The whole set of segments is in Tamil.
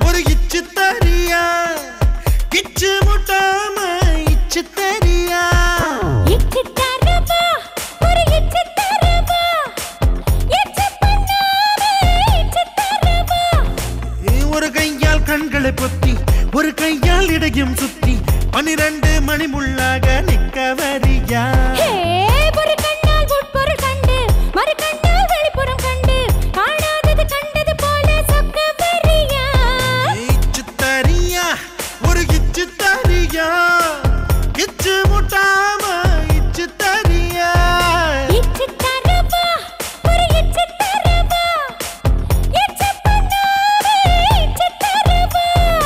ஒரு இச்சு தரியா கிச்சு முட்டாம இச்சு தரியா இச்சு தரவா ஒரு இச்சு தரவா இச்சு பண்ணாம இச்சு தரவா ஒரு கையால் கண்களை பொத்தி ஒரு கையால் இடையும் சுத்தி பனிரெண்டு மணி முள்ளாக நிக்க வரியா ஹே ஒரு கண்ணால் உட்பொருள் கண்டு மறு கண்ணால் வெளிப்புறம் கண்டு காணாதது கண்டது போல சொக்க வரியா இச்சு தரியா ஒரு இச்சு தரியா கிச்சு முட்டாம இச்சு தரியா இச்சு தரவா ஒரு இச்சு தரவா இச்சு பண்ணாம இச்சு தரவா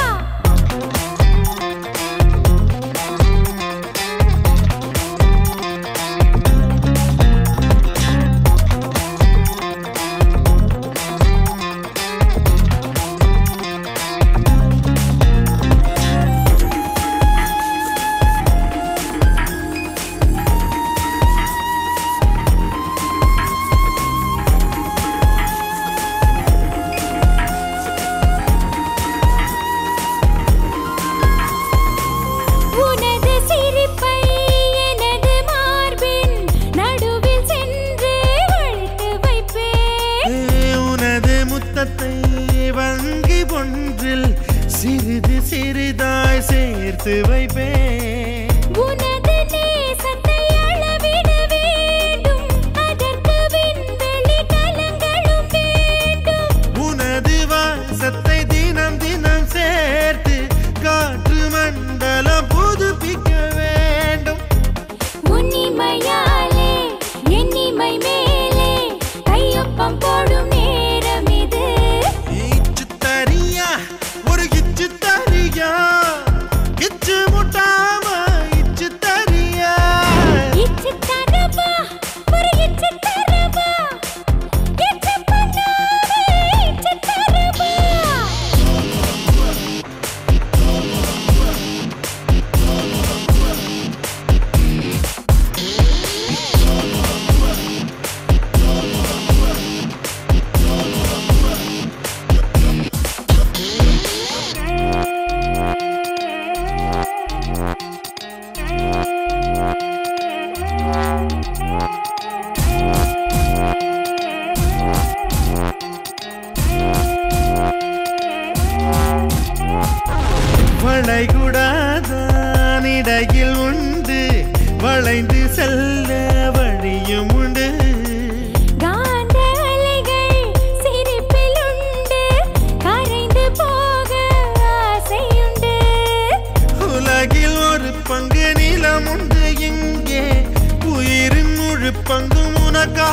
உனது சிரிப்பை எனது மார்பின் நடுவில் சென்று ஒழித்து வைப்பேன் ஏ, உனது முத்தத்தை வங்கி ஒன்றில் சிறிது சிறிதாய் சேர்த்து வைப்பேன் உனது நேசத்தை அளவிட வேண்டும் அதற்கு விண்வெளி கலங்களும் வேண்டும் உனது வாசத்தை தினம் தினம் சேர்த்து காற்று மண்டலம் புதுப்பிக்க வேண்டும் உன்னிமையாலே எண்ணிமை மேலே கையொப்பம் போடும் நேரம் இது இச்சு தரியா ஒரு இச்சு தரியா கிச்சு முட்டாம இச்சு தரியா இச்சு தரவா ஒரு இச்சு தரவா இச்சு பண்ணாம இச்சு தரவா வளைகுடாதான் இடையில் உண்டு வளைந்து செல்ல வழியும் உண்டு காந்த அலைகள் சிரிப்பில் உண்டு கரைந்து போக ஆசையுண்டு உலகில் ஒரு பங்கு நிலம் உண்டு இங்கே உயிரின் முழு பங்கும் உனக்கா